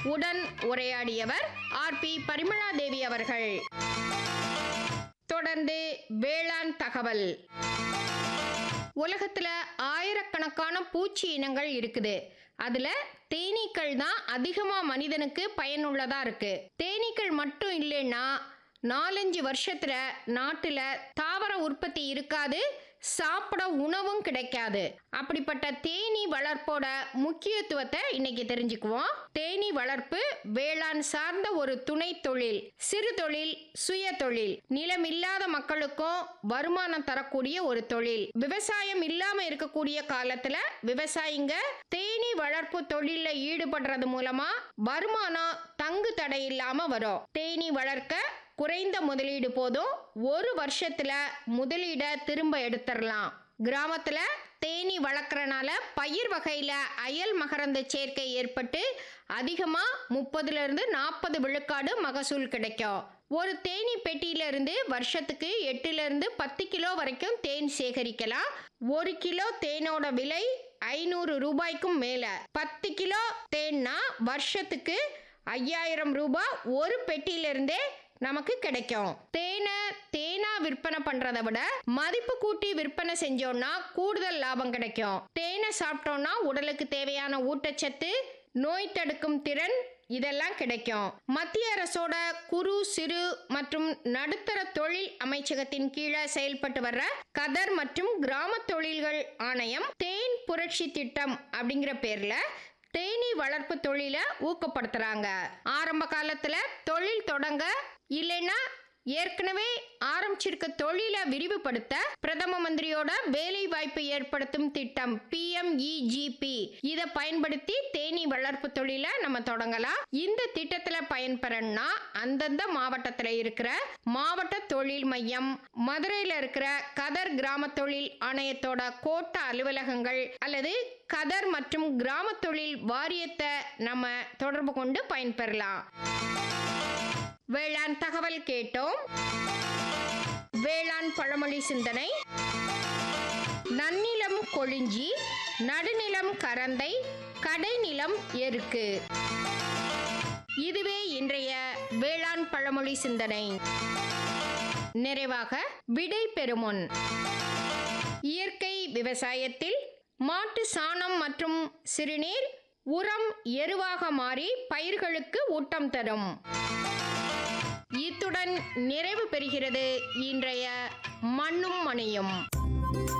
உடன் உரையாடியவர் R P Parimala Devi அவர்கள் தொடர்ந்து வேளாண் தகவல் உலகத்துல ஆயிரக்கணக்கான பூச்சி இனங்கள் இருக்குது அதுல தேனீக்கள் தான் அதிகமா மனிதனுக்கு பயனுள்ளதா இருக்கு தேனீக்கள் மட்டும் இல்லைன்னா நாலஞ்சு வருஷத்துல நாட்டுல தாவர உற்பத்தி இருக்காது சாப்பிட உணவும் கிடைக்காது அப்படிப்பட்ட தேனீ வளர்ப்போட முக்கியத்துவத்தை இன்னைக்கு தெரிஞ்சுக்குவோம் தேனீ வளர்ப்பு வேளாண் சார்ந்த ஒரு துணை தொழில் சிறு தொழில் சுய தொழில் நிலம் இல்லாத மக்களுக்கும் வருமானம் தரக்கூடிய ஒரு தொழில் விவசாயம் இல்லாம இருக்கக்கூடிய காலத்துல விவசாயிங்க தேனீ வளர்ப்பு தொழில்ல ஈடுபடுறது மூலமா வருமானம் தங்கு தடை இல்லாம வரும் தேனீ வளர்க்க குறைந்த முதலீடு போதும் ஒரு வருஷத்துல முதலீடை திரும்ப எடுத்துடலாம் கிராமத்துல தேனீ வளர்க்குறனால பயிர் வகையில அயல் மகரந்த சேர்க்கை ஏற்பட்டு அதிகமா முப்பதுல இருந்து நாற்பது விழுக்காடு மகசூல் கிடைக்கும் ஒரு தேனீ பெட்டியில இருந்து வருஷத்துக்கு எட்டுல இருந்து பத்து கிலோ வரைக்கும் தேன் சேகரிக்கலாம் ஒரு கிலோ தேனோட விலை ஐநூறு ரூபாய்க்கும் மேல பத்து கிலோ தேன்னா வருஷத்துக்கு ஐயாயிரம் ரூபாய் ஒரு பெட்டியிலிருந்தே நமக்கு கிடைக்கும் தேனை தேனா விற்பனை பண்றதை விட மதிப்பு கூட்டி விற்பனை செஞ்சோம்னா கூடுதல் லாபம் கிடைக்கும் தேனை சாப்பிட்டோம்னா உடலுக்கு தேவையான ஊட்டச்சத்து நோய் தடுக்கும் திறன் இதெல்லாம் கிடைக்கும் மத்திய அரசோட குறு சிறு மற்றும் நடுத்தர தொழில் அமைச்சகத்தின் கீழே செயல்பட்டு வர்ற கதர் மற்றும் கிராம தொழில்கள் ஆணையம் தேன் புரட்சி திட்டம் அப்படிங்கிற பேர்ல தேனீ வளர்ப்பு தொழிலை ஊக்கப்படுத்துறாங்க ஆரம்ப காலத்துல தொழில் தொடங்க இல்லைன்னா ஏற்கனவே ஆரம்பிச்சிருக்க தொழிலை விரிவுபடுத்த பிரதம மந்திரியோட வேலை வாய்ப்பு ஏற்படுத்தும் திட்டம் பிஎம்இஜிபி இதை பயன்படுத்தி தேனீ வளர்ப்பு தொழிலை நம்ம தொடங்கலாம் இந்த திட்டத்துல பயன்பெறணும்னா அந்தந்த மாவட்டத்தில் இருக்கிற மாவட்ட தொழில் மையம் மதுரையில் இருக்கிற கதர் கிராம தொழில் ஆணையத்தோட கோட்ட அலுவலகங்கள் அல்லது கதர் மற்றும் கிராம தொழில் வாரியத்தை நம்ம தொடர்பு கொண்டு பயன்பெறலாம் வேளாண் தகவல் கேட்டோம் வேளாண் பழமொழி சிந்தனை நன்னிலம் கொழிஞ்சி நடுநிலம் கரந்தை கடைநிலம் எருக்கு இதுவே இன்றைய வேளாண் பழமொழி சிந்தனை நிறைவாக விடை பெறுமுன் இயற்கை விவசாயத்தில் மாட்டு சாணம் மற்றும் சிறுநீர் உரம் எருவாக மாறி பயிர்களுக்கு ஊட்டம் தரும் இத்துடன் நிறைவு பெறுகிறது இன்றைய மண்ணும் மணியும்